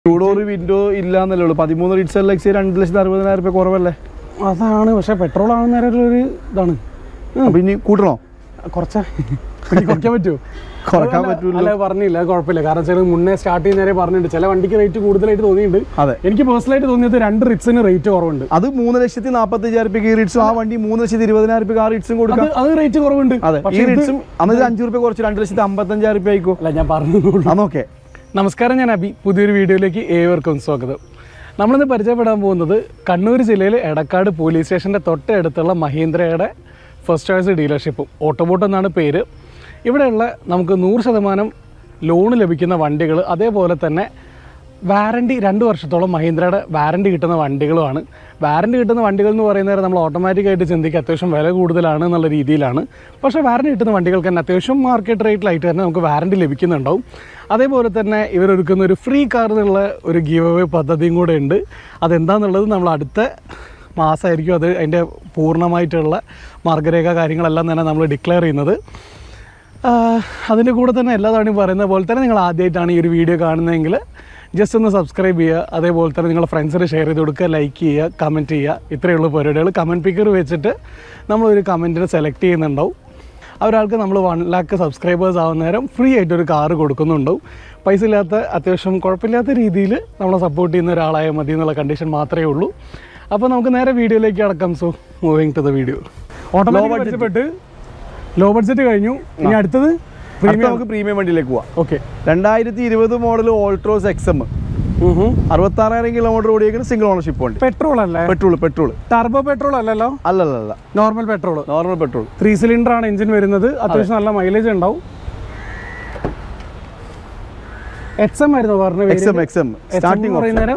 Two door window ഇല്ല എന്നല്ലേ ഉള്ളൂ പതിമൂന്ന് റിറ്റ്സ് എൽ എക്സ് രണ്ട് ലക്ഷത്തി അറുപതിനായിരം രൂപ കുറവല്ലേ അതാണ് പക്ഷെ പെട്രോൾ ആവുന്ന ഒരു ഇതാണ് അപ്പൊ ഇനി കൂട്ടണോ കുറച്ച കുറയ്ക്കാൻ പറ്റുമോ കുറക്കാൻ അല്ല, പറ്റൂല അല്ല പറഞ്ഞില്ല കുഴപ്പമില്ല കാരണം വെച്ചാൽ മുന്നേ സ്റ്റാർട്ട് ചെയ്യുന്ന നേരെ പറഞ്ഞിട്ടുണ്ട് ചില വണ്ടിക്ക് റേറ്റ് കൂടുതലായിട്ട് തോന്നിയിട്ടുണ്ട് അതെ എനിക്ക് പേഴ്സണലായിട്ട് തോന്നിയത് രണ്ട് റിറ്റ്സിന് റേറ്റ് കുറവുണ്ട് അത് മൂന്ന് ലക്ഷത്തി നാപ്പത്തി അയ്യായിരം രൂപ ഈ റിറ്റ്സും ആ വണ്ടി മൂന്ന് ലക്ഷത്തി ഇരുപതിനായിരം രൂപ ആ റിറ്റ്സും അത് കൊടുക്കാം അത് റേറ്റ് കുറവുണ്ട് അതെ ഈ പക്ഷേ ഇത് റിറ്റ്സും അന്ന് അഞ്ചു രൂപ കുറച്ച് രണ്ട് ലക്ഷത്തി അമ്പത്തഞ്ചായിരം രൂപ ആയിക്കോ അല്ല ഞാൻ പറഞ്ഞു അന്നോക്കെ നമസ്കാരം ഞാൻ അബി പുതിയൊരു വീഡിയോയിലേക്ക് ഏവർക്കും സ്വാഗതം നമ്മളിന്ന് പരിചയപ്പെടാൻ പോകുന്നത് കണ്ണൂർ ജില്ലയിൽ എടക്കാട് പോലീസ് സ്റ്റേഷൻ്റെ തൊട്ടടുത്തുള്ള മഹീന്ദ്രയുടെ ഫസ്റ്റ് ചോയ്സ് ഡീലർഷിപ്പും ഓട്ടോബോട്ട് എന്നാണ് പേര് ഇവിടെയുള്ള നമുക്ക് നൂറ് ശതമാനം ലോൺ ലഭിക്കുന്ന വണ്ടികൾ അതേപോലെ തന്നെ വാറണ്ടി രണ്ട് വർഷത്തോളം മഹീന്ദ്രയുടെ വാറണ്ടി കിട്ടുന്ന വണ്ടികളുമാണ് വാറണ്ടി കിട്ടുന്ന വണ്ടികൾ എന്ന് പറയുന്നത് നമ്മൾ ഓട്ടോമാറ്റിക്കായിട്ട് ചിന്തിക്കുക അത്യാവശ്യം വില കൂടുതലാണ് എന്നുള്ള രീതിയിലാണ് പക്ഷേ വാറണ്ടി കിട്ടുന്ന വണ്ടികൾക്ക് തന്നെ അത്യാവശ്യം മാർക്കറ്റ് റേറ്റിലായിട്ട് തന്നെ നമുക്ക് വാറണ്ടി ലഭിക്കുന്നുണ്ടാവും അതേപോലെ തന്നെ ഇവരൊരുക്കുന്ന ഒരു ഫ്രീ കാർ എന്നുള്ള ഒരു ഗീവ് അവേ പദ്ധതിയും കൂടെ ഉണ്ട് അതെന്താണെന്നുള്ളത് നമ്മൾ അടുത്ത മാസമായിരിക്കും അത് അതിൻ്റെ പൂർണ്ണമായിട്ടുള്ള മാർഗരേഖ കാര്യങ്ങളെല്ലാം തന്നെ നമ്മൾ ഡിക്ലെയർ ചെയ്യുന്നത് ആഹ് അതിൻ്റെ കൂടെ തന്നെ എല്ലാ തവണയും പറയുന്ന പോലെ തന്നെ നിങ്ങൾ ആദ്യമായിട്ടാണ് ഈ ഒരു വീഡിയോ കാണുന്നതെങ്കിൽ ജസ്റ്റ് ഒന്ന് സബ്സ്ക്രൈബ് ചെയ്യുക അതേപോലെ തന്നെ നിങ്ങളുടെ ഫ്രണ്ട്സിന് ഷെയർ ചെയ്ത് കൊടുക്കുക ലൈക്ക് ചെയ്യുക കമൻറ്റ് ചെയ്യുക ഇത്രയുള്ള പരിപാടികൾ കമൻറ്റ് പിക്കർ വെച്ചിട്ട് നമ്മളൊരു കമൻറ്റിന് സെലക്ട് ചെയ്യുന്നുണ്ടാവും ആ ഒരാൾക്ക് നമ്മൾ വൺ ലാക്ക് സബ്സ്ക്രൈബേഴ്സ് ആവുന്ന നേരം ഫ്രീ ആയിട്ട് ഒരു കാറ് കൊടുക്കുന്നുണ്ടാവും പൈസ ഇല്ലാത്ത അത്യാവശ്യം കുഴപ്പമില്ലാത്ത രീതിയിൽ നമ്മളെ സപ്പോർട്ട് ചെയ്യുന്ന ഒരാളായാൽ മതി എന്നുള്ള കണ്ടീഷൻ മാത്രമേ ഉള്ളൂ അപ്പോൾ നമുക്ക് നേരെ വീഡിയോയിലേക്ക് അടക്കാം so moving to the video automatic പരിചയപ്പെട്ട് ലോ ബഡ്ജറ്റ് കഴിഞ്ഞു ഇനി അടുത്തത് അടുത്ത പ്രീമിയം നമുക്ക് പ്രീമിയം വണ്ടിയിലേക്ക് പോവാം ഓക്കെ രണ്ടായിരത്തി ഇരുപത് മോഡൽ ഓൾട്രോസ് എക്സ് എം അറുപത്താറായിരം കിലോമീറ്റർ ഓടിയേക്കുന്ന സിംഗിൾ ഓണർഷിപ്പ് വണ്ടി പെട്രോൾ അല്ലേ പെട്രോൾ പെട്രോൾ ടർബോ പെട്രോൾ അല്ലല്ലോ അല്ലല്ല normal petrol normal petrol three cylinder ആണ് എഞ്ചിൻ വരുന്നത് അത്യാവശ്യം നല്ല മൈലേജ് ഉണ്ടാവും എക്സ് എം ആയിരുന്നു പറഞ്ഞ X M X M starting പറയുന്നേരം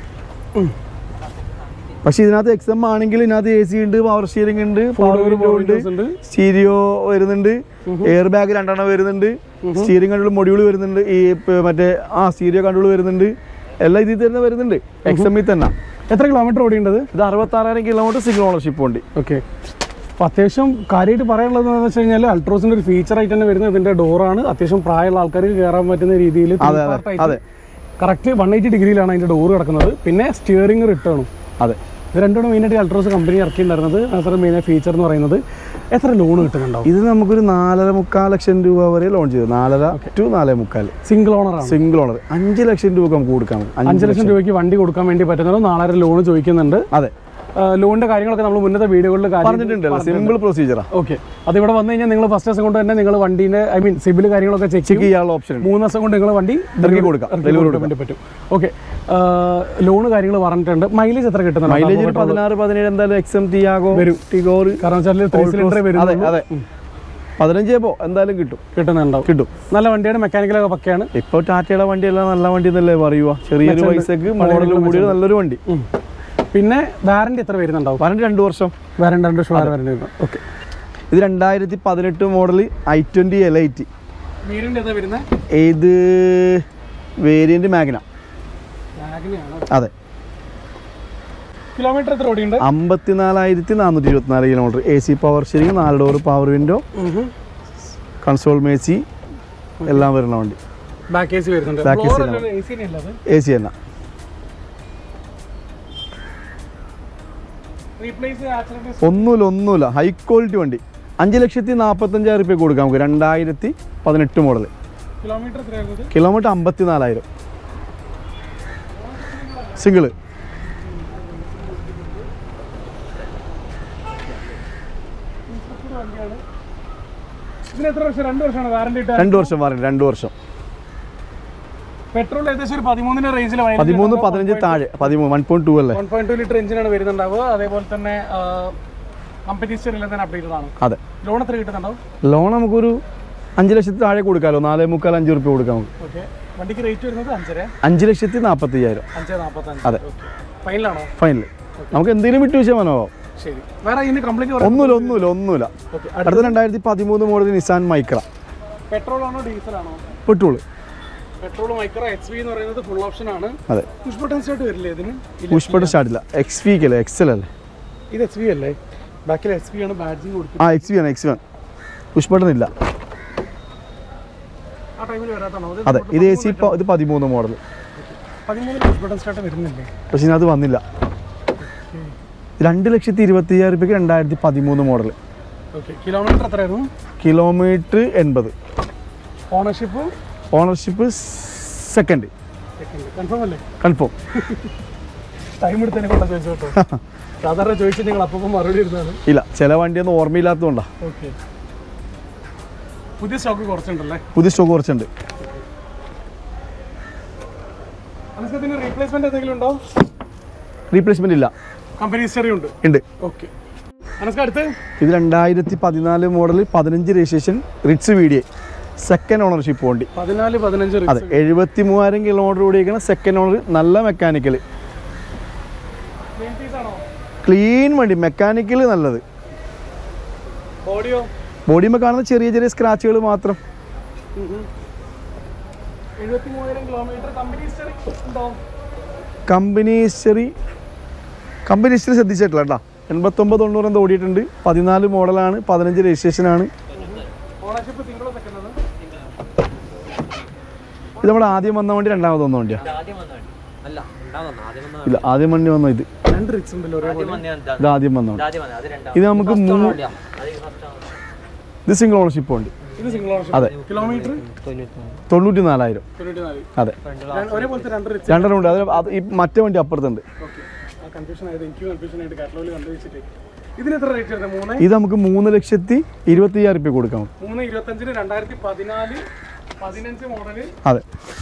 പക്ഷെ ഇതിനകത്ത് എക്സ് എം ആണെങ്കിൽ ഇതിനകത്ത് എ സി ഉണ്ട് പവർ സ്റ്റിയറിംഗ് ഉണ്ട് പവർ വിൻഡോ ഉണ്ട് ഉണ്ട് സ്റ്റീരിയോ വരുന്നുണ്ട് എയർ ബാഗ് രണ്ടെണ്ണം വരുന്നുണ്ട് സ്റ്റിയറിംഗ് കൺട്രോൾ മൊഡ്യൂൾ വരുന്നുണ്ട് ഈ പ- മറ്റേ ആ സ്റ്റീരിയോ കൺട്രോൾ വരുന്നുണ്ട് എല്ലാം ഇതിൽ തന്നെ വരുന്നുണ്ട് എക്സ് എമ്മിൽ തന്നെ എത്ര കിലോമീറ്റർ ഓടിയുണ്ടത് ഇത് അറുപത്താറായിരം കിലോമീറ്റർ സിംഗിൾ ഓണർഷിപ്പ് വണ്ടി ഓക്കെ അപ്പോൾ അത്യാവശ്യം കാര്യമായിട്ട് പറയാനുള്ളത് എന്ന് വെച്ച് കഴിഞ്ഞാൽ അൾട്രോസിൻ്റെ ഒരു ഫീച്ചർ ആയിട്ട് തന്നെ വരുന്നത് ഇതിൻ്റെ ഡോറാണ് അത്യാവശ്യം പ്രായമുള്ള ആൾക്കാർക്ക് കയറാൻ പറ്റുന്ന രീതിയിൽ അതെ, അതെ, അതെ. കറക്റ്റ് വൺ എയ്റ്റി ഡിഗ്രിയിലാണ് അതിൻ്റെ ഡോറ് കിടക്കുന്നത് പിന്നെ സ്റ്റിയറിംഗ് റിട്ടേണും അതെ ഇത് രണ്ടും മെയിനായിട്ട് അൾട്രോസ് കമ്പനി ഇറക്കിയിട്ടുണ്ടായിരുന്നത് അത്ര മെയിൻ ഫീച്ചർ എന്ന് പറയുന്നത് എത്ര ലോൺ കിട്ടുന്നുണ്ടാവും ഇത് നമുക്കൊരു നാലര മുക്കാൽ ലക്ഷം രൂപ വരെ ലോൺ ചെയ്തു നാലര ടു നാലേ മുക്കാൽ സിംഗിൾ ഓണറാണ് സിംഗിൾ ഓണർ അഞ്ച് ലക്ഷം രൂപ നമുക്ക് കൊടുക്കാം നമുക്ക്. അഞ്ച് ലക്ഷം രൂപയ്ക്ക് വണ്ടി കൊടുക്കാൻ വേണ്ടി പറ്റുന്നത് നാളെ ലോൺ ചോദിക്കുന്നുണ്ട് അതെ ലോണിന്റെ കാര്യങ്ങളൊക്കെ നമ്മൾ മുന്നത്തെ വീഡിയോകളിൽ കാര്യം പറഞ്ഞിട്ടുണ്ടല്ലോ സിമ്പിൾ പ്രൊസീജിയറാ ഓക്കെ അതിവിടെ വന്നു കഴിഞ്ഞാൽ നിങ്ങൾ ഫസ്റ്റ് ദിവസം കൊണ്ട് തന്നെ നിങ്ങൾ വണ്ടീൻ്റെ ഐ മീൻ സിബിൽ കാര്യങ്ങളൊക്കെ ചെക്ക് ചെക്ക് ചെയ്യാനുള്ള ഓപ്ഷൻ ഉണ്ട് മൂന്ന് ദിവസം കൊണ്ട് നിങ്ങൾ വണ്ടി ഇറക്കി കൊടുക്കാം. ഇറക്കി Delivery കൊടുക്കാൻ വേണ്ടി പറ്റും ഓക്കെ ലോൺ കാര്യങ്ങൾ പറഞ്ഞിട്ടുണ്ട് മൈലേജ് എത്ര കിട്ടുന്നുണ്ട് മൈലേജ് ഒരു പതിനാറ് പതിനേഴ് എന്തായാലും എക്സ് എം ടിയാഗോ വരും. ടിഗോർ കാരണം വെച്ചാൽ ത്രീ സിലിണ്ടർ അതെ വരുന്നുള്ളൂ അതെ പതിനഞ്ച് പോ എന്തായാലും കിട്ടും കിട്ടുന്നുണ്ടാവും കിട്ടും നല്ല വണ്ടിയുടെ മെക്കാനിക്കലൊക്കെ പക്കയാണ് ഇപ്പൊ ടാറ്റയുടെ വണ്ടിയെല്ലാം നല്ല വണ്ടി എന്നല്ലേ പറയുക ചെറിയൊരു പൈസക്ക് മോഡൽ കൂടിയ നല്ലൊരു വണ്ടി ഉം. പിന്നെ വാറണ്ടി എത്ര വരുന്നുണ്ടാവും പറഞ്ഞിട്ട് രണ്ട് വർഷം വാറണ്ടി രണ്ട് വർഷം വാറണ്ടി ഓക്കെ ഇത് രണ്ടായിരത്തി പതിനെട്ട് model I twenty L I T variant ഏതാ വരുന്നത് ഏത് വേരിയന്റ് മാഗ്ന അതെ കിലോമീറ്റർ എത്ര ഓടിയുണ്ട് അമ്പത്തിനാലായിരത്തി നാനൂറ്റി ഇരുപത്തിനാല് kilometre A C power steering നാല് ഡോർ പവർ വിൻഡോ കൺസോൾ മേസി എല്ലാം വരുന്ന വണ്ടി ബാക്ക് എ സി വരുന്നുണ്ട് Back AC എ സി അല്ലത് എ സി തന്നെ റീപ്ലേസ് ആക്സിഡന്റ് ഒന്നുമില്ല ഒന്നുമില്ല ഹൈ ക്വാളിറ്റി വണ്ടി അഞ്ച് ലക്ഷത്തി നാൽപ്പത്തഞ്ചായിരം റുപ്യ കൊടുക്കാം നമുക്ക് രണ്ടായിരത്തി പതിനെട്ട് മോഡൽ കിലോമീറ്റർ എത്രയാകുന്നത് കിലോമീറ്റർ അമ്പത്തിനാലായിരം സിംഗിള് ഇതിന് എത്ര വർഷം രണ്ട് വർഷമാണ് വാറണ്ടി ഇട്ട രണ്ട് വർഷം വാറണ്ടി രണ്ട് വർഷം പെട്രോൾ ഏകദേശം ഒരു പതിമൂന്നിന്റെ റേഞ്ചിൽ പതിമൂന്ന് പതിനഞ്ച് താഴെ പതിമൂന്ന് വൺ പോയിന്റ് ടു അല്ലേ വൺ പോയിന്റ് ടു ലിറ്റർ എഞ്ചിനാണ് വരുന്നുണ്ടാവുക അതേപോലെ തന്നെ കമ്പനി സ്റ്ററിൽ തന്നെ അപ്ഡേറ്റഡ് ആണ് അതെ ലോൺ എത്ര കിട്ടുന്നുണ്ടാവും ലോൺ നമുക്കൊരു അഞ്ച് ലക്ഷത്തി താഴെ കൊടുക്കാമല്ലോ നാലേ മുക്കാൽ അഞ്ച് റുപ്യ കൊടുക്കാം നമുക്ക് ഓക്കെ വണ്ടിക്ക് റേറ്റ് വരുന്നത് അഞ്ചര അഞ്ച് ലക്ഷത്തി നാൽപ്പത്തി അയ്യായിരം അഞ്ച് നാൽപ്പത്തഞ്ച് അതെ. ഫൈനലാണോ ഫൈനൽ നമുക്ക് എന്തെങ്കിലും വിട്ടു വെച്ചാൽ മനോഭാവം ശരി വേറെ ഇതിന് കംപ്ലീറ്റ് ഒന്നുമില്ല ഒന്നുമില്ല ഒന്നുമില്ല ഓക്കെ അടുത്ത രണ്ടായിരത്തി പതിമൂന്ന് മോഡൽ നിസാൻ മൈക്ര പെട്രോൾ ആണോ ഡീസൽ ആണോ petrol petrol micro X V എന്ന് പറയുന്നത് ഫുൾ ഓപ്ഷൻ ആണ് അതെ പുഷ് ബട്ടൺ സ്റ്റാർട്ട് വരില്ലേ ഇതിന് പുഷ്പട്ട് സ്റ്റാർട്ടില്ല എക്സ് വി അല്ലേ എക്സൽ അല്ലേ ഇത് എക്സ് വി അല്ലേ ബാക്കിൽ എക്സ് വി ആണ് ബാഡ്ജിങ് കൊടുത്തത് ആ എക്സ് വി ആണ് എക്സ് വി ആണ് പുഷ്പട്ടൺ ഇല്ല ആ ടൈമിൽ വരാത്താണോ അതെ ഇത് എ സി ഇത് പതിമൂന്ന് മോഡൽ പതിമൂന്ന് പുഷ് ബട്ടൺ സ്റ്റാർട്ട് വരുന്നില്ലേ പക്ഷെ ഇതിനകത്ത് വന്നില്ല രണ്ട് ലക്ഷത്തി ഇരുപത്തി അയ്യായിരം രൂപയ്ക്ക് രണ്ടായിരത്തി പതിമൂന്ന് മോഡൽ ഓക്കെ കിലോമീറ്റർ എത്രയായിരുന്നു കിലോമീറ്റർ എൺപത് ഓണർഷിപ്പ് ഓണർഷിപ്പ് സെക്കൻഡ് കൺഫേം അല്ലേ കൺഫേം ടൈം എടുത്തതിനെ കൊണ്ടാ ചോദിച്ചു കേട്ടോ സാധാരണ ചോദിച്ചിട്ട് നിങ്ങൾ അപ്പം മറുപടി ഇരുന്നാണ് ഇല്ല ചില വണ്ടിയൊന്നും ഓർമ്മയില്ലാത്തതുകൊണ്ടാണ് ഓക്കെ പുതിയ സ്റ്റോക്ക് കുറച്ചുണ്ടല്ലേ പുതിയ സ്റ്റോക്ക് കുറച്ചുണ്ട് അതിന് റീപ്ലേസ്മെന്റ് എന്തെങ്കിലും ഉണ്ടോ റീപ്ലേസ്മെന്റ് ഇല്ല കമ്പനി ഹിസ്റ്ററി ഉണ്ട് ഉണ്ട് ഓക്കെ അനസ്ക അടുത്ത് ഇത് രണ്ടായിരത്തി പതിനാല് മോഡൽ പതിനഞ്ച് registration Ritz V D second ownership വണ്ടി പതിനാല് പതിനഞ്ച് അതെ എഴുപത്തി മൂവായിരം കിലോമീറ്റർ ഓടിയിരിക്കുന്ന സെക്കൻഡ് ഓണർ നല്ല മെക്കാനിക്കൽ ആണോ ക്ലീൻ വണ്ടി മെക്കാനിക്കൽ നല്ലത് ബോഡിയോ ബോഡിയുമ്പോൾ കാണുന്ന ചെറിയ ചെറിയ സ്ക്രാച്ചുകൾ മാത്രം എഴുപത്തി മൂവായിരം കിലോമീറ്റർ കമ്പനി ഹിസ്റ്ററി ഉണ്ടോ കമ്പനി ഹിസ്റ്ററി കമ്പനി ഹിസ്റ്ററി ശ്രദ്ധിച്ചിട്ടില്ല കേട്ടോ എൺപത്തൊമ്പത് തൊണ്ണൂറ് എന്തോ ഓടിയിട്ടുണ്ട് പതിനാല് മോഡലാണ് പതിനഞ്ച് രജിസ്ട്രേഷനാണ് ഓണർഷിപ്പ് സിംഗിളോ സെക്കൻഡ് ആണ് ഇത് നമ്മുടെ ആദ്യം വന്ന വണ്ടി രണ്ടാമത് വന്ന വണ്ടിയാണ് ആദ്യം വന്ന വണ്ടി അല്ല രണ്ടാമത് വന്ന ആദ്യം വന്ന ഇല്ല ആദ്യം വണ്ടി വന്ന ഇത് രണ്ട് റിക്സ് ഉണ്ടല്ലോ ഒരേ ആദ്യം വന്ന ഇതാ. ഇത് ആദ്യം വന്ന വണ്ടി ആദ്യം വന്ന അത് രണ്ടാമത് ഇത് നമുക്ക് മൂന്ന് വണ്ടിയാ. അത് ഈ first ആണ്. ഇത് സിംഗിൾ ഓണർഷിപ്പ് വണ്ടി ഇത് സിംഗിൾ ഓണർഷിപ്പ് അതെ കിലോമീറ്റർ തൊണ്ണൂറ്റിനാല്. തൊണ്ണൂറ്റി നാലായിരം തൊണ്ണൂറ്റി നാല് അതെ ഒരേപോലത്തെ രണ്ട് റിക്സ് രണ്ടെണ്ണം ഉണ്ട് അത് അത് ഈ മറ്റേ വണ്ടി അപ്പുറത്തുണ്ട് ഓക്കെ ആ കൺഫ്യൂഷൻ ആയത് എനിക്ക് കൺഫ്യൂഷൻ ആയിട്ട് കാറ്റലോഗിൽ കണ്ടു വെച്ചിട്ട് ഇതിന് എത്ര റേറ്റ് വരുന്നത് മൂന്ന് ഇത് നമുക്ക് മൂന്ന് ലക്ഷത്തി ഇരുപത്തി അയ്യായിരം രൂപ കൊടുക്കാം മൂന്ന് ഇരുപത്തഞ്ചിന് രണ്ടായിരത്തി പതിനാല് പതിനഞ്ച് മോഡല് അതെ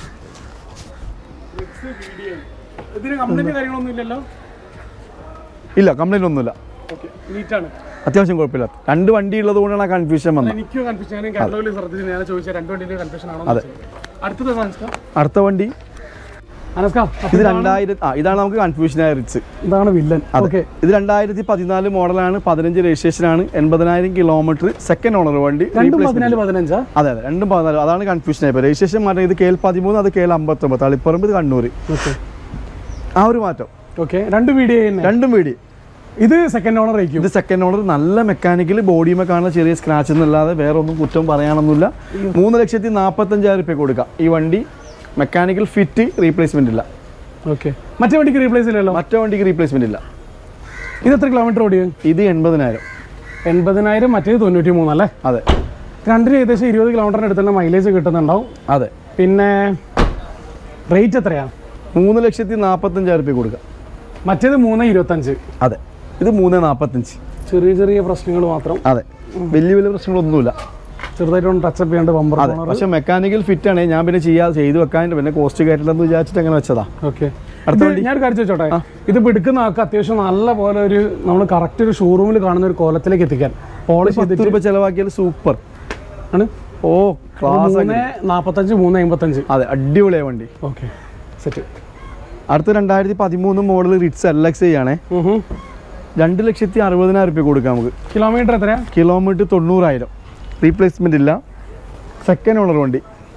റിക്സ് ബി ഡി എം ഇതിന് കംപ്ലൈന്റ് കാര്യങ്ങളൊന്നും ഇല്ലല്ലോ ഇല്ല കംപ്ലൈന്റ് ഒന്നുമില്ല ഓക്കെ നീറ്റാണ് അത്യാവശ്യം കുഴപ്പമില്ല രണ്ട് വണ്ടി ഉള്ളത് കൊണ്ടാണ് ആ കൺഫ്യൂഷൻ വന്നത് എനിക്കും കൺഫ്യൂഷൻ ഞാൻ കാറ്റലോഗിൽ ശ്രദ്ധിച്ചു ഞാൻ ചോദിച്ച രണ്ട് വണ്ടിയുടെ കൺഫ്യൂഷൻ ആണോ അതെ. അടുത്തത് അനസ്ക അടുത്ത വണ്ടി അനസ്ക ഇത് രണ്ടായിരത്തി ആ ഇതാണ് നമുക്ക് കൺഫ്യൂഷൻ ആയ റിച്ച് ഇതാണ് വില്ലൻ അതെ ഓക്കെ ഇത് രണ്ടായിരത്തി പതിനാല് മോഡലാണ് പതിനഞ്ച് രജിസ്ട്രേഷനാണ് എൺപതിനായിരം കിലോമീറ്റർ സെക്കൻഡ് ഓണർ വണ്ടി രണ്ടും Replacement പതിനാല് പതിനഞ്ചാ അതെ അതെ രണ്ടും പതിനാല് അതാണ് കൺഫ്യൂഷൻ ആയപ്പോൾ രജിസ്ട്രേഷൻ മാറ്റം ഇത് കെ എൽ പതിമൂന്ന് അത് കെ എൽ അമ്പത്തൊമ്പത് തളിപ്പറമ്പ് ഇത് കണ്ണൂർ ഓക്കെ ആ ഒരു മാറ്റം ഓക്കെ രണ്ട് വീഡിയോ തന്നെ രണ്ടും വീടി ഇത് സെക്കൻഡ് ഓണർ ആയിരിക്കും ഇത് സെക്കൻഡ് ഓണർ നല്ല മെക്കാനിക്കൽ ബോഡിയുമേ കാണുന്ന ചെറിയ സ്ക്രാച്ച് എന്നല്ലാതെ വേറെ ഒന്നും കുറ്റം പറയാനൊന്നുമില്ല മൂന്ന് ലക്ഷത്തി നാൽപ്പത്തഞ്ചായിരം രൂപ കൊടുക്കാം ഈ വണ്ടി മെക്കാനിക്കൽ ഫിറ്റ് റീപ്ലേസ്മെന്റ് ഇല്ല ഓക്കെ മറ്റേ വണ്ടിക്ക് റീപ്ലേസ് ഇല്ലല്ലോ മറ്റേ വണ്ടിക്ക് റീപ്ലേസ്മെന്റ് ഇല്ല ഇത് എത്ര കിലോമീറ്റർ ഓടിയോ ഇത് എൺപതിനായിരം എൺപതിനായിരം മറ്റേത് തൊണ്ണൂറ്റി മൂന്നല്ലേ അതെ രണ്ടിന് ഏകദേശം ഇരുപത് കിലോമീറ്ററിന് അടുത്ത് തന്നെ മൈലേജ് കിട്ടുന്നുണ്ടാവും അതെ പിന്നെ റേറ്റ് എത്രയാ മൂന്ന് ലക്ഷത്തി നാൽപ്പത്തഞ്ചായിരം രൂപ കൊടുക്കാം മറ്റേത് മൂന്ന് ഇരുപത്തഞ്ച് അതെ ഇത് മൂന്ന് നാൽപ്പത്തഞ്ച് ചെറിയ ചെറിയ പ്രശ്നങ്ങൾ മാത്രം അതെ വലിയ വലിയ പ്രശ്നങ്ങളൊന്നുമില്ല ചെറുതായിട്ടൊന്ന് ടച്ചപ്പ് ചെയ്യാണ്ട് ബമ്പർ അതെ പക്ഷെ മെക്കാനിക്കൽ ഫിറ്റ് ആണ് ഞാൻ പിന്നെ ചെയ്യാതെ ചെയ്ത് വെക്കാൻ പിന്നെ കോസ്റ്റ് കയറ്റില്ലെന്ന് വിചാരിച്ചിട്ട് അങ്ങനെ വെച്ചതാ ഓക്കെ അടുത്ത ഞാൻ ഒരു കാര്യം ചോദിച്ചോട്ടെ ഇത് എടുക്കുന്ന ആൾക്ക് അത്യാവശ്യം നല്ല പോലെ ഒരു നമ്മൾ കറക്റ്റ് ഒരു ഷോറൂമിൽ കാണുന്ന ഒരു കോലത്തിലേക്ക് എത്തിക്കാൻ പോളിഷ് പത്ത് ചെയ്തിട്ട് രൂപ ചെലവാക്കിയാൽ സൂപ്പർ ആണ് ഓ ക്ലാസ് മൂന്ന് നാൽപ്പത്തഞ്ച് മൂന്ന് എൺപത്തഞ്ച് അതെ അടിപൊളിയായ വണ്ടി ഓക്കെ സെറ്റ് അടുത്ത രണ്ടായിരത്തി പതിമൂന്ന് model Ritz L X I ആണ് രണ്ട് ലക്ഷത്തി അറുപതിനായിരം രൂപ കൊടുക്കാം നമുക്ക് കിലോമീറ്റർ എത്രയാ കിലോമീറ്റർ തൊണ്ണൂറായിരം റീപ്ലേസ്മെന്റ് ഇല്ല സെക്കൻഡ് ഓണർ വണ്ടി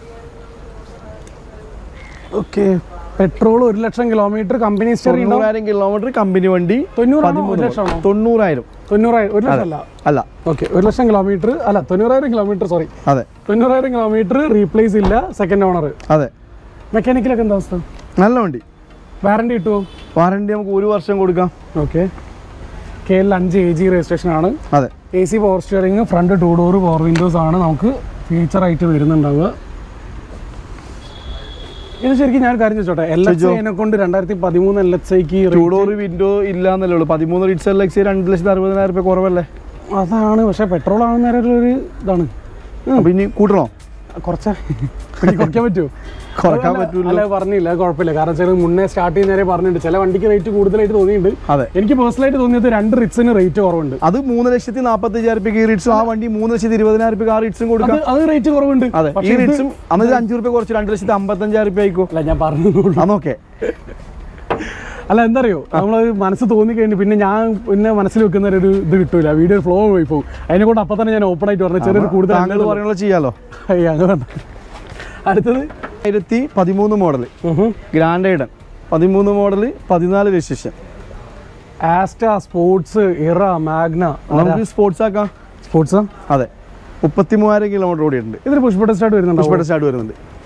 ഓക്കെ പെട്രോൾ ഒരു ലക്ഷം കിലോമീറ്റർ കമ്പനി ഹിസ്റ്ററി ഉണ്ടോ തൊണ്ണൂറായിരം കിലോമീറ്റർ കമ്പനി വണ്ടി തൊണ്ണൂറാണോ ഒരു പതിമൂന്ന് ലക്ഷമാണോ തൊണ്ണൂറായിരം തൊണ്ണൂറായിരം ഒരു ലക്ഷം അല്ല അല്ല ഓക്കെ ഒരു ലക്ഷം കിലോമീറ്റർ അല്ല തൊണ്ണൂറായിരം കിലോമീറ്റർ സോറി അതെ തൊണ്ണൂറായിരം കിലോമീറ്റർ റീപ്ലേസ് ഇല്ല സെക്കൻഡ് ഓണർ അതെ മെക്കാനിക്കലൊക്കെ എന്താ അവസ്ഥ നല്ല വണ്ടി വാറണ്ടി കിട്ടുമോ വാറണ്ടി നമുക്ക് ഒരു വർഷം കൊടുക്കാം ഓക്കെ കെ എൽ അഞ്ച് എ ജി രജിസ്ട്രേഷൻ ആണ് അതെ A C power steering front two door power windows ആണ് നമുക്ക് ഫീച്ചർ ആയിട്ട് വരുന്നുണ്ടാവുക ഇത് ശരിക്കും ഞാൻ ഒരു കാര്യം ചോദിച്ചോട്ടെ എൽ എച്ച് ഐനെ കൊണ്ട് രണ്ടായിരത്തി പതിമൂന്ന് എൽ എച്ച് ഐക്ക് ടൂ ഡോർ വിൻഡോ ഇല്ല എന്നല്ലേ ഉള്ളൂ പതിമൂന്ന് റിറ്റ്സ് എൽ എക്സ് രണ്ട് ലക്ഷത്തി അറുപതിനായിരം രൂപ കുറവല്ലേ അതാണ് പക്ഷെ പെട്രോൾ ആവുന്ന നേരം ഒരു ഇതാണ് അപ്പൊ ഇനി കൂട്ടണോ കുറച്ച് കുറയ്ക്കാൻ പറ്റുമോ കുറക്കാൻ അല്ല, പറ്റൂല അല്ല പറഞ്ഞില്ല കുഴപ്പമില്ല കാരണം ചില മുന്നേ സ്റ്റാർട്ട് ചെയ്യുന്ന നേരെ പറഞ്ഞിട്ടുണ്ട് ചില വണ്ടിക്ക് റേറ്റ് കൂടുതലായിട്ട് തോന്നിയിട്ടുണ്ട് അതെ എനിക്ക് പേഴ്സണലായിട്ട് തോന്നിയത് രണ്ട് റിറ്റ്സിന് റേറ്റ് കുറവുണ്ട് അത് മൂന്ന് ലക്ഷത്തി നാൽപ്പത്തി അയ്യായിരം രൂപ ഈ റിറ്റ്സും ആ വണ്ടി മൂന്ന് ലക്ഷത്തി ഇരുപതിനായിരം രൂപ ആ റിറ്റ്സും കൊടുക്കാം അത് അത് റേറ്റ് കുറവുണ്ട് അതെ ഈ പക്ഷേ ഇത് റിറ്റ്സും അന്ന് ഇത് അഞ്ചു രൂപ കുറച്ച് രണ്ട് ലക്ഷത്തി അമ്പത്തഞ്ചായിരം രൂപ ആയിക്കോ അല്ല ഞാൻ പറഞ്ഞുള്ളൂ അന്നോക്കെ അല്ല എന്തറിയോ നമ്മൾ മനസ്സ് തോന്നി കഴിഞ്ഞ് പിന്നെ ഞാൻ പിന്നെ മനസ്സിൽ വെക്കുന്ന ഒരു ഇത് കിട്ടൂല വീഡിയോ ഫ്ലോ പോയി പോകും അതിനെ കൊണ്ട് അപ്പം തന്നെ ഞാൻ ഓപ്പൺ ആയിട്ട് പറഞ്ഞു ചെറിയൊരു കൂടുതൽ താങ്കൾ പറയുന്നത് ചെയ്യാലോ അയ്യ, അത് വേണ്ട അടുത്തത് ആയിരത്തി പതിമൂന്ന് മോഡൽ ഗ്രാൻഡ് ഐഡൻ പതിമൂന്ന് മോഡൽ പതിനാല് registration Asta sports Era Magna നമുക്ക് സ്പോർട്സ് ആക്കാം സ്പോർട്സ് അതെ മുപ്പത്തി മൂവായിരം കിലോമീറ്റർ ഓടിയിട്ടുണ്ട് ഇതിന് പുഷ് ബട്ടൺ സ്റ്റാർട്ട് വരുന്നുണ്ടോ പുഷ്പയുടെ സ്റ്റാർട്ട് വരുന്നുണ്ട്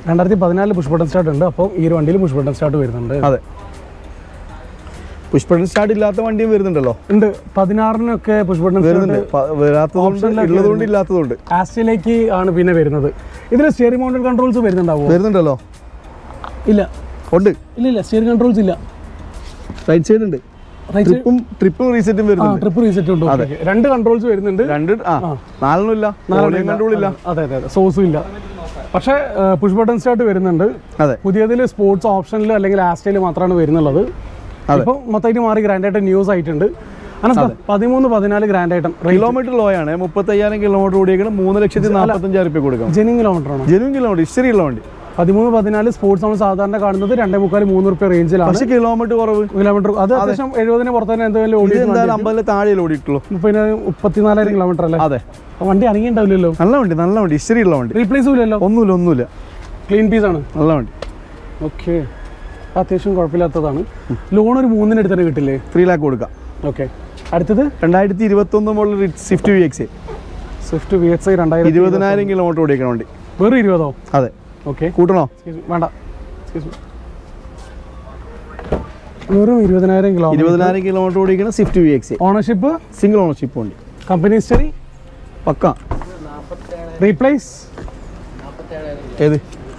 രണ്ടായിരത്തി പതിനാലിൽ പുഷ് ബട്ടൺ സ്റ്റാർട്ട് ഉണ്ട് അപ്പോൾ ഈ ഒരു വണ്ടിയിൽ പുഷ് ബട്ടൺ സ്റ്റാർട്ട് വരുന്നുണ്ട് അതെ പുഷ്പടൻ സ്റ്റാർട്ട് ഇല്ലാത്ത വണ്ടിയും വരുന്നുണ്ടല്ലോ ഉണ്ട് പതിനാറിനൊക്കെ പുഷ് ബട്ടൺ വരുന്നുണ്ട് പ- വരാത്തതുകൊണ്ട് Optionലൊക്കെ ഉള്ളതുകൊണ്ട് ഇല്ലാത്തതുണ്ട് ആസ്റ്റിലേക്ക് ആണ് പിന്നെ വരുന്നത് ഇതിൽ സ്റ്റിയറിംഗ് മൗണ്ടഡ് കൺട്രോൾസ് വരുന്നുണ്ടാവോ വരുന്നുണ്ടല്ലോ ഇല്ല ഉണ്ട് ഇല്ല ഇല്ല സ്റ്റിയറിംഗ് കൺട്രോൾസ് ഇല്ല റൈറ്റ് സൈഡ് ഉണ്ട് റൈറ്റ് ട്രിപ്പും ട്രിപ്പും റീസെറ്റും ആ വരുന്നുണ്ട് ട്രിപ്പ് റീസെറ്റ് ഉണ്ട് ഓക്കേ, ഓക്കേ. രണ്ട് കൺട്രോൾസ് വരുന്നുണ്ട് രണ്ട് ആ നാലെണ്ണം ഇല്ല നാലെണ്ണം കൺട്രോൾ ഇല്ല അതെ അതെ അതെ സോഴ്സും ഇല്ല പക്ഷേ പുഷ് ബട്ടൺ സ്റ്റാർട്ട് വരുന്നുണ്ട് അതെ പുതിയതിൽ സ്പോർട്സ് ഓപ്ഷനിൽ അല്ലെങ്കിൽ ആസ്റ്റയിൽ മാത്രമാണ് വരുന്നുള്ളത് ഇപ്പം മൊത്തമായിട്ട് മാറി ഗ്രാൻഡ് ആയിട്ട് ന്യൂസ് ആയിട്ടുണ്ട് അനസ്ത പതിമൂന്ന് പതിനാല് ഗ്രാൻഡ് ആയിട്ടും കിലോമീറ്റർ ലോ ആണ് മുപ്പത്തയ്യായിരം കിലോമീറ്റർ ഓടിയേക്കണം മൂന്ന് ലക്ഷത്തി നാൽപ്പത്തഞ്ചായിരം റുപ്യ കൊടുക്കാം ജെനിങ് കിലോമീറ്റർ ആണ് ജനുവൻ കിലോമീറ്റർ ഇഷ്ടറി ഉള്ള വണ്ടി പതിമൂന്ന് പതിനാല് സ്പോർട്സ് നമ്മൾ സാധാരണ കാണുന്നത് രണ്ടേ മുക്കാൽ മൂന്ന് റുപ്യ റേഞ്ചിലാണ് പക്ഷെ കിലോമീറ്റർ കുറവ് കിലോമീറ്റർ അത് അത്യാവശ്യം എഴുപതിന് പുറത്ത് തന്നെ എന്തെങ്കിലും ഇത് ഓടി എന്തായാലും അമ്പതിലെ താഴെ ഓടിയിട്ടുള്ളൂ മുപ്പതിന് മുപ്പത്തിനാലായിരം കിലോമീറ്റർ അല്ലേ അതെ അപ്പൊ വണ്ടി അനങ്ങിണ്ടാവില്ലല്ലോ നല്ല വണ്ടി നല്ല വണ്ടി ഇഷ്ടറി ഉള്ള വണ്ടി റീപ്ലേസും ഇല്ലല്ലോ ഒന്നുമില്ല ഒന്നുമില്ല ക്ലീൻ പീസ് ആണ് നല്ല വണ്ടി ഓക്കെ അത്യാവശ്യം കുഴപ്പമില്ലാത്തതാണ് ലോൺ ഒരു മൂന്നിന് അടുത്ത് തന്നെ കിട്ടില്ലേ ത്രീ ലാക്ക് കൊടുക്കാം ഓക്കെ അടുത്തത് രണ്ടായിരത്തി ഇരുപത്തൊന്ന് മുതൽ Swift V X Swift V X I രണ്ടായിരത്തി ഇരുപതിനായിരം കിലോമീറ്റർ ഓടിയേക്കണ വണ്ടി വെറും ഇരുപതോ അതെ ഓക്കെ കൂട്ടണോ വേണ്ട Excuse me. വെറും ഇരുപതിനായിരം കിലോ ഇരുപതിനായിരം കിലോമീറ്റർ ഓടിക്കുന്ന Swift V X ownership single ownership വണ്ടി കമ്പനി ഹിസ്റ്ററി പക്ക റീപ്ലേസ് ഏത്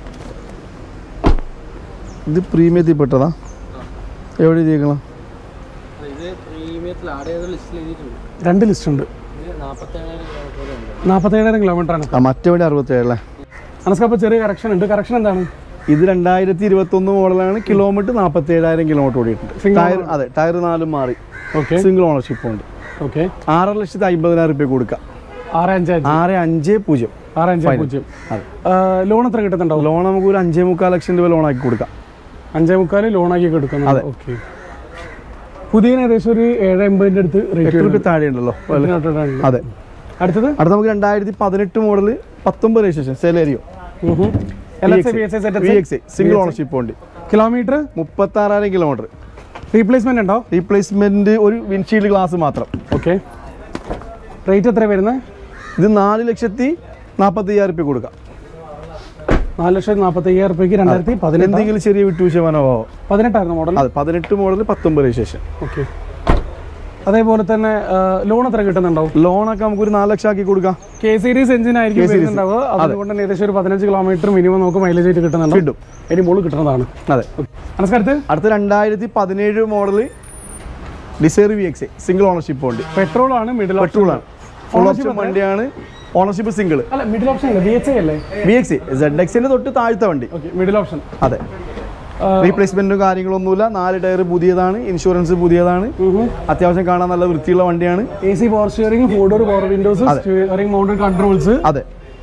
ഇത് പ്രീമിയത്തിൽ പെട്ടതാ എവിടെ എഴുതിയേക്കണം ഇത് പ്രീമിയത്തിൽ ആഡ് ചെയ്ത ലിസ്റ്റിൽ എഴുതിയിട്ടുണ്ട് രണ്ട് ലിസ്റ്റ് ഉണ്ട് ഇത് നാൽപ്പത്തേഴായിരം കിലോമീറ്റർ വരെ ഉണ്ട് നാൽപ്പത്തേഴായിരം കിലോമീറ്റർ ആണ് ആ മറ്റേ വണ്ടി അറുപത്തേഴല്ലേ അനസ്ക അപ്പോൾ ചെറിയ കറക്ഷൻ ഉണ്ട് കറക്ഷൻ എന്താണ് ഇത് രണ്ടായിരത്തി ഇരുപത്തൊന്ന് മോഡലാണ് കിലോമീറ്റർ നാൽപ്പത്തി ഏഴായിരം കിലോമീറ്റർ ഓടിയിട്ടുണ്ട് Single ടയർ അതെ ടയർ നാലും മാറി ഓക്കെ സിംഗിൾ ഓണർഷിപ്പ് ഉണ്ട് ഓക്കെ ആറര ലക്ഷത്തി അമ്പതിനായിരം റുപ്യ കൊടുക്കാം ആറ് അഞ്ച് അഞ്ച് ആറ് അഞ്ച് പൂജ്യം ആറ് അഞ്ച് പൂജ്യം അതെ ലോൺ എത്ര കിട്ടുന്നുണ്ടാവും ലോൺ നമുക്ക് ഒരു അഞ്ചേ മുക്കാൽ ലക്ഷം രൂപ ലോൺ ആക്കി കൊടുക്കാം അഞ്ചേ മുക്കാൽ ലോണാക്കി കൊടുക്കുന്നത് ഓക്കെ പുതിയ ഏകദേശം ഒരു ഏഴ് എൺപതിൻ്റെ അടുത്ത് എട്ട് റേറ്റ് റുപ്യ താഴെ ഉണ്ടല്ലോ അതെ അടുത്തത് അടുത്ത നമുക്ക് രണ്ടായിരത്തി പതിനെട്ട് മോഡൽ പത്തൊമ്പത് registration Celerio L X B S I V set X single ownership ഉണ്ട് കിലോമീറ്റർ മുപ്പത്തി ആറായിരം കിലോമീറ്റർ റീപ്ലേസ്മെന്റ് ഉണ്ടോ റീപ്ലേസ്മെന്റ് ഒരു വിൻഷീൽഡ് ഗ്ലാസ് മാത്രം ഓക്കെ റേറ്റ് എത്ര വരുന്നത് ഇത് നാല് ലക്ഷത്തി നാൽപ്പത്തി അയ്യായിരം റുപ്യ കൊടുക്കാം നാല് ലക്ഷത്തി നാൽപ്പത്തി അയ്യായിരം റുപ്യക്ക് രണ്ടായിരത്തി പതിനെട്ട് എന്തെങ്കിലും ചെറിയ വിട്ടുവീഴ്ച മനോഭാവോ പതിനെട്ടായിരുന്നു മോഡൽ അതെ പതിനെട്ട് മോഡൽ പത്തൊമ്പത് രജിസ്ട്രേഷൻ ഓക്കെ അതേപോലെ തന്നെ ലോൺ എത്ര കിട്ടുന്നുണ്ടാവും ലോണൊക്കെ നമുക്ക് ഒരു നാല് ലക്ഷം ആക്കി കൊടുക്കാം കെ സീരീസ് എഞ്ചിൻ ആയിരിക്കും K-series. വരുന്നുണ്ടാവുക അതുകൊണ്ട് തന്നെ ഏകദേശം ഒരു പതിനഞ്ച് കിലോമീറ്റർ മിനിമം നമുക്ക് മൈലേജ് ആയിട്ട് കിട്ടുന്നുണ്ട് കിട്ടും ഇനി മോള് കിട്ടുന്നതാണ് അതെ നമസ്കാരത്ത് അടുത്ത രണ്ടായിരത്തി പതിനേഴ് model Dzire V X single ownership ഉണ്ട് പെട്രോൾ ആണ് മിഡിൽ പെട്രോൾ ആണ് ഫുൾ ഓപ്ഷൻ വണ്ടിയാണ് ഓണർഷിപ്പ് സിംഗിൾ അല്ല മിഡിൽ ഓപ്ഷൻ അല്ല ബി എച്ച് അല്ലേ വി എക്സ് സെഡ് എക്സിന്റെ തൊട്ട് താഴത്തെ വണ്ടി ഓക്കെ മിഡിൽ ഓപ്ഷൻ അതെ റീപ്ലേസ്മെന്റും കാര്യങ്ങളൊന്നുമില്ല നാല് ടയർ പുതിയതാണ് ഇൻഷുറൻസ് പുതിയതാണ് അത്യാവശ്യം കാണാൻ നല്ല വൃത്തിയുള്ള വണ്ടിയാണ് A C power steering four door power windows steering mounted controls അതെ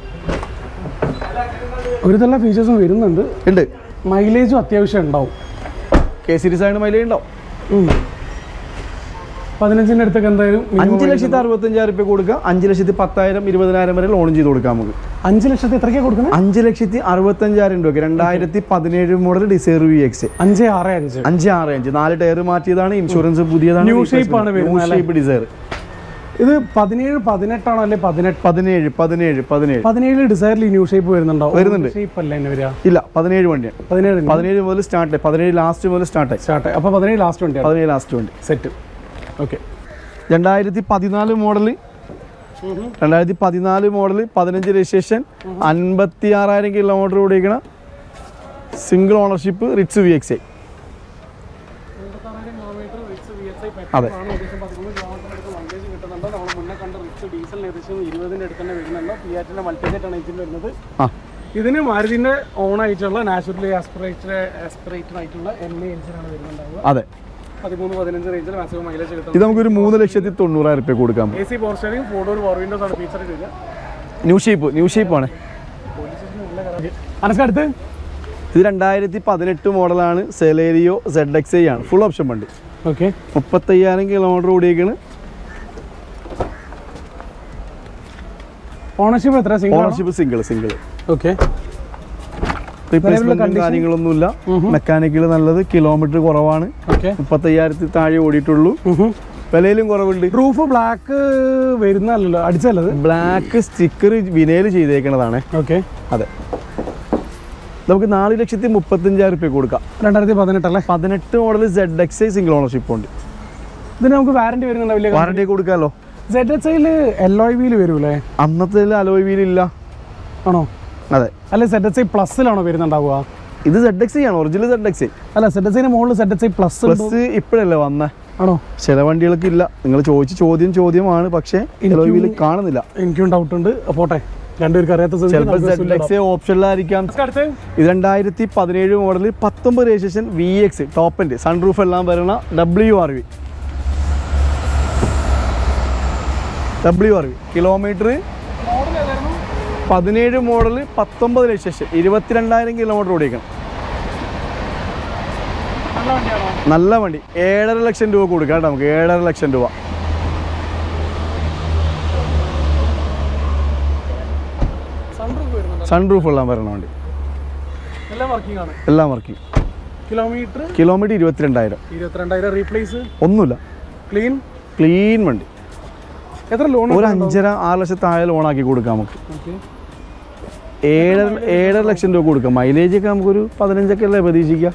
ഒരു നല്ല ഫീച്ചേഴ്സും വരുന്നുണ്ട് ഉണ്ട് മൈലേജും അത്യാവശ്യം ഉണ്ടാവും കെ സീരീസ് ആയിട്ട് മൈലേജ് ഉണ്ടാവും ഉം. പതിനഞ്ചിന്റെ അടുത്തൊക്കെ എന്തായാലും minimum അഞ്ച് mileage ലക്ഷത്തി അറുപത്തഞ്ചായിരം റുപ്യ കൊടുക്കുക അഞ്ച് ലക്ഷത്തി പത്തായിരം ഇരുപതിനായിരം വരെ ലോൺ ചെയ്ത് കൊടുക്കാം നമുക്ക് അഞ്ച് ലക്ഷത്തി എത്രയ്ക്കാ കൊടുക്കുന്നത് അഞ്ച് ലക്ഷത്തി അറുപത്തഞ്ചായിരം രൂപയ്ക്ക് രണ്ടായിരത്തി പതിനേഴ് മോഡൽ ഡിസൈർ വി എക്സ് അഞ്ച് ആറ് അഞ്ച് അഞ്ച് ആറ് അഞ്ച് നാല് ടയർ മാറ്റിയതാണ് ഇൻഷുറൻസ് പുതിയതാണ് New shape ആണ് വരുന്നത് അല്ലേ? ഷേപ്പ് ഡിസൈർ ഇത് പതിനേഴ് പതിനെട്ടാണോ അല്ലെ പതിനെട്ട് പതിനേഴ് പതിനേഴ് പതിനേഴ് പതിനേഴ് ഡിസൈറിൽ ന്യൂ ഷേപ്പ് വരുന്നുണ്ടോ വരുന്നുണ്ട്. ഷേപ്പ് അല്ല എന്നെ വരിക ഇല്ല പതിനേഴ് വണ്ടിയാണ് പതിനേഴ് പതിനേഴ് മുതൽ സ്റ്റാർട്ട് പതിനേഴ് ലാസ്റ്റ് മുതൽ സ്റ്റാർട്ടായി സ്റ്റാർട്ട് അപ്പൊ പതിനേഴ് ലാസ്റ്റ് വണ്ടിയാണ് പതിനേഴ് ലാസ്റ്റ് വണ്ടി സെറ്റ് ഓക്കെ രണ്ടായിരത്തി പതിനാല് മോഡൽ രണ്ടായിരത്തി പതിനാല് മോഡൽ പതിനഞ്ച് രജിസ്ട്രേഷൻ അൻപത്തി ആറായിരം കിലോമീറ്റർ ഓടിക്കണ single ownership Ritz V X I അതെ ആ ഇതിന് മാരുതിന്റെ ഓൺ ആയിട്ടുള്ള നാച്ചുറലി ആസ്പിറേറ്റഡ് ആസ്പിറേറ്റഡ് ആയിട്ടുള്ള എൻ എ എഞ്ചിനാണ് വരുന്നുണ്ടാവുക അതെ പതിമൂന്ന് പതിനഞ്ച് റേഞ്ചിൽ മാക്സിമം മൈലേജ് കിട്ടും ഇത് നമുക്കൊരു മൂന്ന് ലക്ഷത്തി തൊണ്ണൂറായിരം റുപ്യ കൊടുക്കാം A C power steering four door power windows ആണ് ഫീച്ചർ വരിക ന്യൂ ഷേപ്പ് ന്യൂ ഷേപ്പാണ് അനസ്ക അടുത്ത് ഇത് രണ്ടായിരത്തി പതിനെട്ട് മോഡലാണ് സെലേരിയോ സെഡ് എക്സ് ഐ ആണ് ഫുൾ ഓപ്ഷൻ വണ്ടി ഓക്കെ മുപ്പത്തയ്യായിരം കിലോമീറ്റർ ഓടിയേക്കാണ് ഓണർഷിപ്പ് എത്ര single ownership single single okay റീപ്ലേസ്മെന്റും condition? കാര്യങ്ങളൊന്നുമില്ല മെക്കാനിക്കൽ നല്ലത് കിലോമീറ്റർ കുറവാണ് ഓക്കെ മുപ്പത്തയ്യായിരത്തി താഴെ ഓടിയിട്ടുള്ളൂ വിലയിലും കുറവുണ്ട് റൂഫ് ബ്ലാക്ക് വരുന്നല്ലോ അടിച്ചല്ലത് ബ്ലാക്ക് സ്റ്റിക്കർ വിനയിൽ ചെയ്തേക്കണതാണ് ഓക്കെ അതെ നമുക്ക് നാല് ലക്ഷത്തി മുപ്പത്തഞ്ചായിരം റുപ്യ കൊടുക്കാം രണ്ടായിരത്തി പതിനെട്ടല്ലേ പതിനെട്ട് model Z X single ownership ഉണ്ട് ഇതിന് നമുക്ക് വാറണ്ടി വരുന്നുണ്ടാവില്ലേ വാറണ്ടി കൊടുക്കാമല്ലോ സെഡ് എച്ച് ഐയിൽ എൽ ഒ വീല് വരൂലേ അന്നത്തെ അലോയ് വീലില്ല ആണോ അതെ അല്ലെ സെഡ് എച്ച് ഐ പ്ലസ്സിലാണോ വരുന്നുണ്ടാവുക ഇത് സെഡ് എക്സ് ആണ് ഒറിജിനൽ സെഡ് എക്സ് അല്ല സെഡ് എച്ച് ഐന് മുകളിൽ Z H I plus plus ഇപ്പോഴല്ലേ വന്നേ ആണോ ചില വണ്ടികൾക്ക് ഇല്ല നിങ്ങൾ ചോദിച്ച ചോദ്യം ചോദ്യമാണ് പക്ഷേ അലോയ് വീൽ കാണുന്നില്ല എനിക്കും ഡൗട്ട് ഉണ്ട് പോട്ടെ രണ്ടുപേർക്ക് അറിയാത്ത സ്ഥിതിക്ക് ചിലപ്പോൾ നമുക്ക് സെഡ് എക്സ് ഓപ്ഷനിലായിരിക്കാം നമുക്ക് അടുത്ത് ഇത് രണ്ടായിരത്തി പതിനേഴ് മോഡൽ പത്തൊമ്പത് registration V X top end sunroof എല്ലാം വരുന്ന W R V W R V kilometre പതിനേഴ് മോഡൽ പത്തൊമ്പത് രജിസ്ട്രേഷൻ ഇരുപത്തിരണ്ടായിരം കിലോമീറ്റർ ഓടിക്കണം നല്ല വണ്ടിയാണോ നല്ല വണ്ടി ഏഴര ലക്ഷം രൂപ കൊടുക്കാം കേട്ടോ നമുക്ക് ഏഴര ലക്ഷം രൂപ സൺറൂഫ് വരുന്നുണ്ട് സൺറൂഫ് എല്ലാം വരണ വണ്ടി എല്ലാം വർക്കിംഗ് ആണ് എല്ലാം വർക്കിംഗ് കിലോമീറ്റർ കിലോമീറ്റർ ഇരുപത്തിരണ്ടായിരം ഇരുപത്തിരണ്ടായിരം റീപ്ലേസ് ഒന്നുമില്ല ക്ലീൻ ക്ലീൻ വണ്ടി എത്ര ലോൺ ഒരു അഞ്ചര ആറ് ലക്ഷത്തായ ലോണാക്കി കൊടുക്കാം നമുക്ക് ഓക്കെ ഏഴര ഏഴര ലക്ഷം രൂപ കൊടുക്കാം മൈലേജ് ഒക്കെ നമുക്കൊരു പതിനഞ്ചൊക്കെ അല്ലേ പ്രതീക്ഷിക്കാം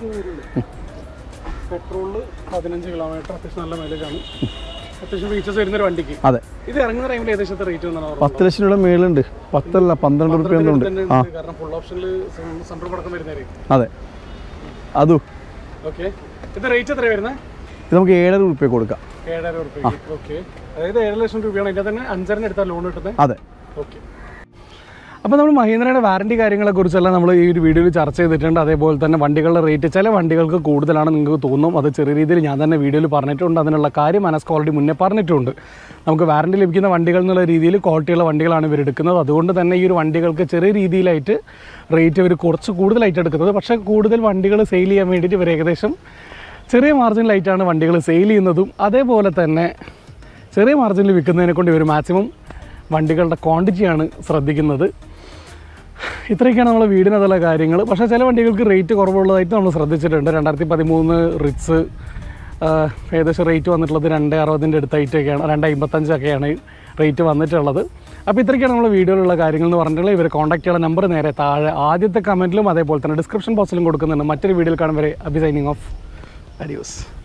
പെട്രോളിൽ പതിനഞ്ച് കിലോമീറ്റർ അത്യാവശ്യം നല്ല മൈലേജ് ആണ് അത്യാവശ്യം ഫീച്ചേഴ്സ് വരുന്ന ഒരു വണ്ടിക്ക് അതെ ഇത് ഇറങ്ങുന്ന ടൈമിൽ ഏകദേശത്തെ റേറ്റ് എന്നാണ് പത്ത് ലക്ഷം രൂപ മേളുണ്ട് പത്തല്ല പന്ത്രണ്ട് റുപ്യ എന്തോ ഉണ്ട് ആ കാരണം ഫുൾ ഓപ്ഷനിൽ സംഭവം പടക്കം വരുന്നതായിരിക്കും അതെ അതും ഓക്കെ ഇത് റേറ്റ് എത്ര വരുന്നത് ഇത് നമുക്ക് ഏഴര റുപ്യ കൊടുക്കാം ഏഴര റുപ്യക്ക് ഓക്കെ അതായത് ഏഴ് ലക്ഷം രൂപയാണ് അതിൻ്റെ തന്നെ അഞ്ചരന് എടുത്താൽ ലോൺ കിട്ടുന്നത് അതെ ഓക്കെ അപ്പോൾ നമ്മൾ മഹീന്ദ്രയുടെ വാറണ്ടി കാര്യങ്ങളെ കുറിച്ചെല്ലാം നമ്മൾ ഈ ഒരു വീഡിയോയിൽ ചർച്ച ചെയ്തിട്ടുണ്ട് അതേപോലെ തന്നെ വണ്ടികളുടെ റേറ്റ് ചില വണ്ടികൾക്ക് കൂടുതലാണ് നിങ്ങൾക്ക് തോന്നും അത് ചെറിയ രീതിയിൽ ഞാൻ തന്നെ വീഡിയോയിൽ പറഞ്ഞിട്ടുണ്ട് അതിനുള്ള കാര്യം മനസ്ക് ഓൾറെഡി മുന്നേ പറഞ്ഞിട്ടുണ്ട് നമുക്ക് വാറണ്ടി ലഭിക്കുന്ന വണ്ടികൾ എന്നുള്ള രീതിയിൽ ക്വാളിറ്റിയുള്ള വണ്ടികളാണ് ഇവർ എടുക്കുന്നത് അതുകൊണ്ട് തന്നെ ഈ ഒരു വണ്ടികൾക്ക് ചെറിയ രീതിയിലായിട്ട് റേറ്റ് ഇവർ കുറച്ച് കൂടുതലായിട്ട് എടുക്കുന്നത് പക്ഷേ കൂടുതൽ വണ്ടികൾ സെയിൽ ചെയ്യാൻ വേണ്ടിയിട്ട് ഇവർ ഏകദേശം ചെറിയ മാർജിനിലായിട്ടാണ് വണ്ടികൾ സെയിൽ ചെയ്യുന്നതും അതേപോലെ തന്നെ ചെറിയ മാർജിനിൽ വിൽക്കുന്നതിനെ കൊണ്ട് ഇവർ മാക്സിമം വണ്ടികളുടെ ക്വാണ്ടിറ്റിയാണ് ശ്രദ്ധിക്കുന്നത് ഇത്രയൊക്കെയാണ് നമ്മളെ വീടിനതുള്ള കാര്യങ്ങൾ പക്ഷേ ചില വണ്ടികൾക്ക് റേറ്റ് കുറവുള്ളതായിട്ട് നമ്മൾ ശ്രദ്ധിച്ചിട്ടുണ്ട് രണ്ടായിരത്തി പതിമൂന്ന് റിറ്റ്സ് ഏകദേശം റേറ്റ് വന്നിട്ടുള്ളത് രണ്ട് അറുപതിൻ്റെ അടുത്തായിട്ടൊക്കെയാണ് രണ്ട് അമ്പത്തഞ്ചൊക്കെയാണ് റേറ്റ് വന്നിട്ടുള്ളത് അപ്പോൾ ഇത്രയൊക്കെയാണ് നമ്മൾ വീഡിയോയിലുള്ള കാര്യങ്ങൾ എന്ന് പറഞ്ഞിട്ടുള്ളത് ഇവർ കോൺടാക്ട് ചെയ്യാനുള്ള നമ്പർ നേരെ താഴെ ആദ്യത്തെ കമൻറ്റിലും അതേപോലെ തന്നെ ഡിസ്ക്രിപ്ഷൻ ബോക്സിലും കൊടുക്കുന്നുണ്ട് മറ്റൊരു വീഡിയോയിൽ കാണും വരെ അബി സൈനിങ് ഓഫ് അഡിയോസ്